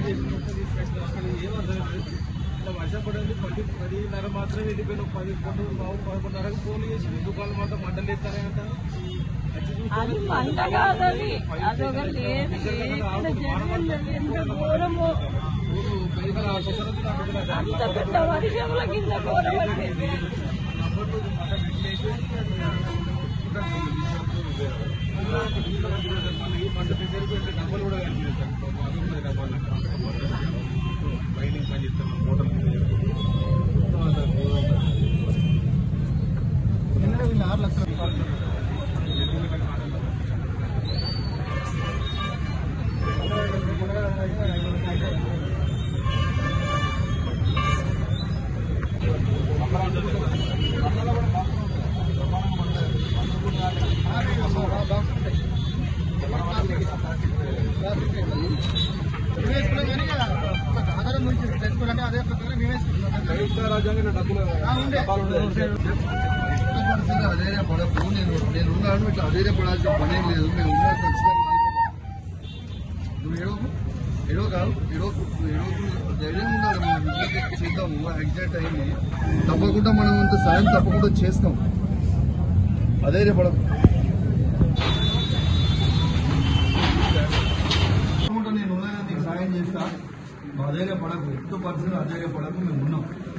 చేసినట్టు తీసుకొచ్చిన అసలు ఏం అర్థం లేదు ఇట్లా వర్షం పడింది పది పదిన్నర మాత్రం వెళ్ళిపోయిన పది పొద్దు బాబు పదకొండున్నరకు ఫోన్ చేసి దుకాణం మొత్తం మంటలు ఎత్తారే అంటారు వచ్చి చూస్తే అది మంట కాదని అదొక లేదు ఇక్కడ జరిగింది ఎంత ఘోరమో ఊరు పైసలు ఆ కొబ్బరి ఉంది, ఆ కొబ్బరి దాంట్లో అంత పెద్ద వర్షంలో కింద ఘోరం పట్టింది నంబర్లు మంట పెట్టేసి మళ్ళీ మంట పెద్దరిపోయింటే డబ్బులు కూడా కనిపిస్తాను బాగున్నది డబ్బాలు ట్రైనింగ్ పని చేస్తాను హోటల్ ఆరు లక్షల రాజ్యాంగ డబ్బులు పరిస్థితి అధైర్య పడకు నేను నేను ఉన్నాను ఇట్లా అధైర్య పడాల్సిన పని ఏం లేదు మేము ఉన్నా ఖచ్చితంగా నువ్వు ఏడవకు ఏడవ కాదు ఏడవకు నువ్వు ఏడవకు ధైర్యం ఉండాలి మనం ఇంటికి చేద్దాము యాక్సిడెంట్ అయింది తప్పకుండా మనం ఇంత సాయం తప్పకుండా చేస్తాం అధైర్య పడకు తప్పకుండా నేను ఉన్నాను నీకు సాయం చేస్తా అధైర్య పడకు ఎత్తు పరిస్థితులు అధైర్య పడకు మేము ఉన్నాం